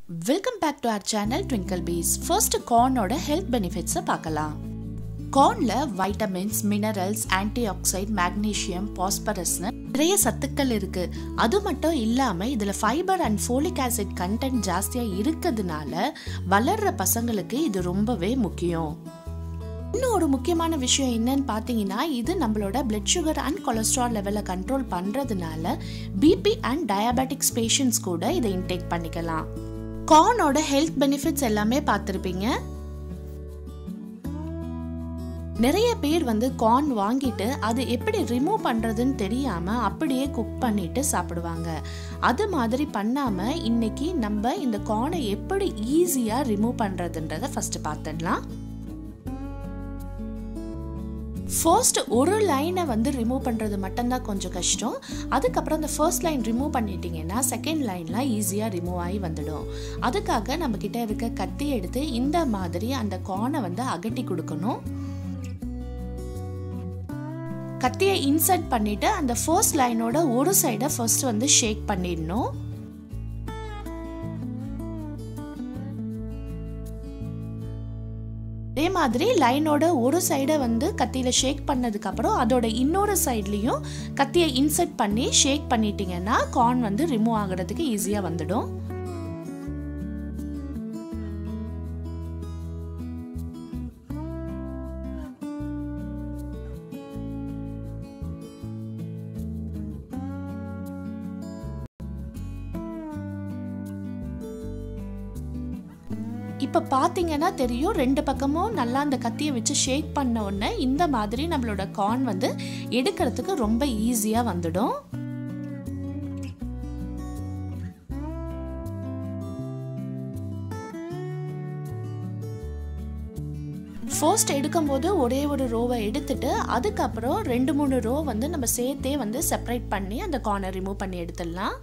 welcome back to our channel Twinkle Bees first கார்னோட health பெனிஃபிட்ஸை பார்க்கலாம் கார்னில் vitamins minerals anti oxide magnesium பாஸ்பரஸ்னு நிறைய சத்துக்கள் இருக்கு அது மட்டும் இல்லாமல் இதில் fibre and folic acid content ஜாஸ்தியாக இருக்கிறதுனால வளர்ற பசங்களுக்கு இது ரொம்பவே முக்கியம் இன்னும் ஒரு முக்கியமான விஷயம் என்னன்னு பார்த்தீங்கன்னா இது நம்மளோட பிளட் சுகர் அண்ட் கொலஸ்ட்ரால் லெவலை கண்ட்ரோல் பண்ணுறதுனால பிபி அண்ட் டயபெட்டிக்ஸ் பேஷண்ட்ஸ் கூட இதை இன்டேக் பண்ணிக்கலாம் கார்னோட ஹெல்த் பெனிஃபிட்ஸ் எல்லாமே பார்த்துருப்பீங்க நிறைய பேர் வந்து கார்ன் வாங்கிட்டு அது எப்படி ரிமூவ் பண்ணுறதுன்னு தெரியாமல் அப்படியே குக் பண்ணிட்டு சாப்பிடுவாங்க அது மாதிரி பண்ணாமல் இன்னைக்கு நம்ம இந்த கார்னை எப்படி ஈஸியாக ரிமூவ் பண்ணுறதுன்றதை ஃபஸ்ட்டு பார்த்துடலாம் ஃபர்ஸ்ட் ஒரு லைனை வந்து ரிமூவ் பண்ணுறது மட்டும்தான் கொஞ்சம் கஷ்டம் அதுக்கப்புறம் அந்த ஃபர்ஸ்ட் லைன் ரிமூவ் பண்ணிட்டீங்கன்னா செகண்ட் லைன்லாம் ஈஸியாக ரிமூவ் ஆகி வந்துடும் அதுக்காக நம்ம கிட்ட இருக்க கத்தி எடுத்து இந்த மாதிரி அந்த கார்னை வந்து அகட்டி கொடுக்கணும் கத்தியை இன்சர்ட் பண்ணிட்டு அந்த ஃபர்ஸ்ட் லைனோட ஒரு சைடை ஃபர்ஸ்ட் வந்து ஷேக் பண்ணிடணும் அதே மாதிரி லைனோட ஒரு சைடை வந்து கத்தியில் ஷேக் பண்ணதுக்கப்புறம் அதோட இன்னொரு சைட்லேயும் கத்தியை இன்சர்ட் பண்ணி ஷேக் பண்ணிட்டீங்கன்னா கார்ன் வந்து ரிமூவ் ஆகிறதுக்கு ஈஸியாக வந்துடும் இப்போ பார்த்தீங்கன்னா தெரியும் ரெண்டு பக்கமும் நல்லா அந்த கத்தியை வச்சு ஷேக் பண்ண உடனே இந்த மாதிரி நம்மளோட கார்ன் வந்து எடுக்கிறதுக்கு ரொம்ப ஈஸியாக வந்துடும் ஃபர்ஸ்ட் எடுக்கும்போது ஒரே ஒரு ரோவை எடுத்துட்டு அதுக்கப்புறம் ரெண்டு மூணு ரோ வந்து நம்ம சேர்த்தே வந்து செப்பரேட் பண்ணி அந்த கார்னர் ரிமூவ் பண்ணி எடுத்துடலாம்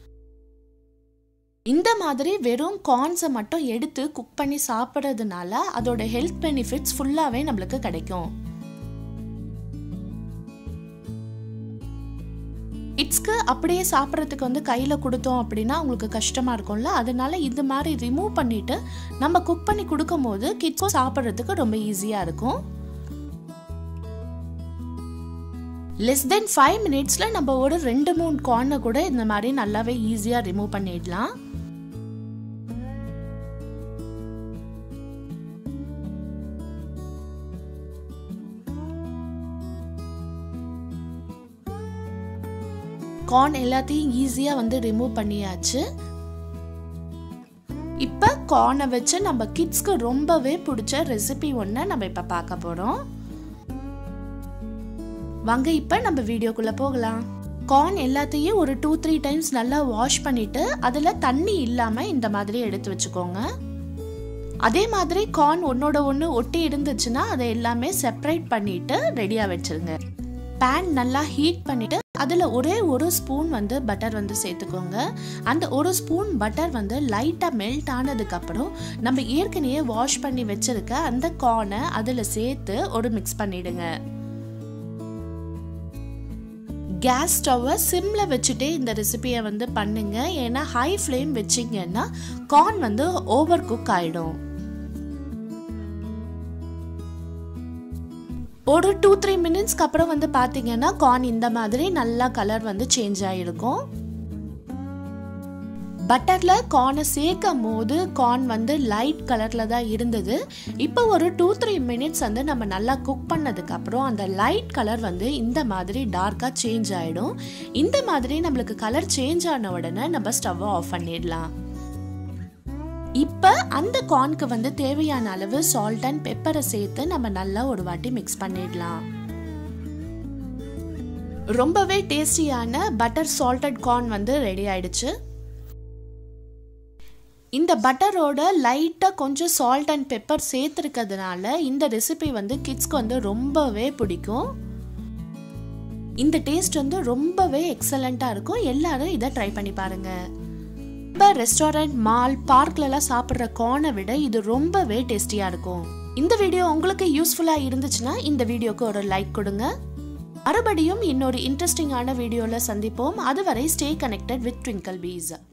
இந்த மாதிரி வெறும் கார்ன்ஸை மட்டும் எடுத்து குக் பண்ணி சாப்பிட்றதுனால அதோட ஹெல்த் பெனிஃபிட்ஸ் ஃபுல்லாகவே நம்மளுக்கு கிடைக்கும் கிட்ஸ்க்கு அப்படியே சாப்பிட்றதுக்கு வந்து கையில் கொடுத்தோம் அப்படின்னா உங்களுக்கு கஷ்டமாக இருக்கும்ல அதனால இந்த மாதிரி ரிமூவ் பண்ணிட்டு நம்ம குக் பண்ணி கொடுக்கும் போது கிட்ஸும் சாப்பிட்றதுக்கு ரொம்ப ஈஸியாக இருக்கும் லெஸ் தென் ஃபைவ் மினிட்ஸில் நம்ம ஒரு ரெண்டு மூணு கார்னை கூட இந்த மாதிரி நல்லாவே ஈஸியாக ரிமூவ் பண்ணிடலாம் கார்ன் எல்லாத்தையும் ஈஸியாக வந்து ரிமூவ் பண்ணியாச்சு இப்போ கார்னை வச்சு நம்ம கிட்ஸ்க்கு ரொம்பவே பிடிச்ச ரெசிபி ஒன்று நம்ம இப்போ பார்க்க போகிறோம் வாங்க இப்போ நம்ம வீடியோக்குள்ளே போகலாம் கார்ன் எல்லாத்தையும் ஒரு டூ த்ரீ டைம்ஸ் நல்லா வாஷ் பண்ணிவிட்டு அதில் தண்ணி இல்லாமல் இந்த மாதிரி எடுத்து வச்சுக்கோங்க அதே மாதிரி கார்ன் ஒன்றோட ஒன்று ஒட்டி இருந்துச்சுன்னா அதை எல்லாமே செப்பரேட் பண்ணிவிட்டு ரெடியாக வச்சுருங்க பேன் நல்லா ஹீட் பண்ணிவிட்டு அதில் ஒரே ஒரு ஸ்பூன் வந்து பட்டர் வந்து சேர்த்துக்கோங்க அந்த ஒரு ஸ்பூன் பட்டர் வந்து லைட்டாக மெல்ட் ஆனதுக்கப்புறம் நம்ம ஏற்கனவே வாஷ் பண்ணி வச்சுருக்க அந்த கார்னை அதில் சேர்த்து ஒரு மிக்ஸ் பண்ணிடுங்க கேஸ் ஸ்டவ்வை சிம்மில் வச்சுட்டே இந்த ரெசிபியை வந்து பண்ணுங்க ஏன்னா ஹை ஃப்ளேம் வச்சிங்கன்னா கார்ன் வந்து ஓவர் குக் ஆகிடும் ஒரு டூ த்ரீ மினிட்ஸ்க்கு அப்புறம் வந்து பார்த்தீங்கன்னா கார்ன் இந்த மாதிரி நல்லா கலர் வந்து சேஞ்ச் ஆகிருக்கும் பட்டரில் கார்னை சேர்க்கும் போது கார்ன் வந்து லைட் கலரில் தான் இருந்தது இப்போ ஒரு டூ த்ரீ மினிட்ஸ் வந்து நம்ம நல்லா குக் பண்ணதுக்கப்புறம் அந்த லைட் கலர் வந்து இந்த மாதிரி டார்க்காக சேஞ்ச் ஆகிடும் இந்த மாதிரி நம்மளுக்கு கலர் சேஞ்ச் ஆன உடனே நம்ம ஸ்டவ்வை ஆஃப் பண்ணிடலாம் இப்போ அந்த கார்னுக்கு வந்து தேவையான அளவு சால்ட் அண்ட் பெப்பரை சேர்த்து நம்ம நல்லா ஒரு வாட்டி மிக்ஸ் பண்ணிடலாம் ரொம்பவே டேஸ்டியான பட்டர் சால்டட் கார்ன் வந்து ரெடி ஆயிடுச்சு இந்த பட்டரோட லைட்டாக கொஞ்சம் சால்ட் அண்ட் பெப்பர் சேர்த்துருக்கிறதுனால இந்த ரெசிபி வந்து கிட்ஸ்க்கு வந்து ரொம்பவே பிடிக்கும் இந்த டேஸ்ட் வந்து ரொம்பவே எக்ஸலண்ட்டாக இருக்கும் எல்லாரும் இதை ட்ரை பண்ணி பாருங்கள் இப்போ ரெஸ்டாரண்ட் மால் பார்க்லலாம் சாப்பிட்ற கார்னை விட இது ரொம்பவே டேஸ்டியாக இருக்கும் இந்த வீடியோ உங்களுக்கு யூஸ்ஃபுல்லாக இருந்துச்சுன்னா இந்த வீடியோக்கு ஒரு லைக் கொடுங்க மறுபடியும் இன்னொரு இன்ட்ரெஸ்டிங்கான வீடியோவில் சந்திப்போம் அதுவரை stay connected with Twinkle piece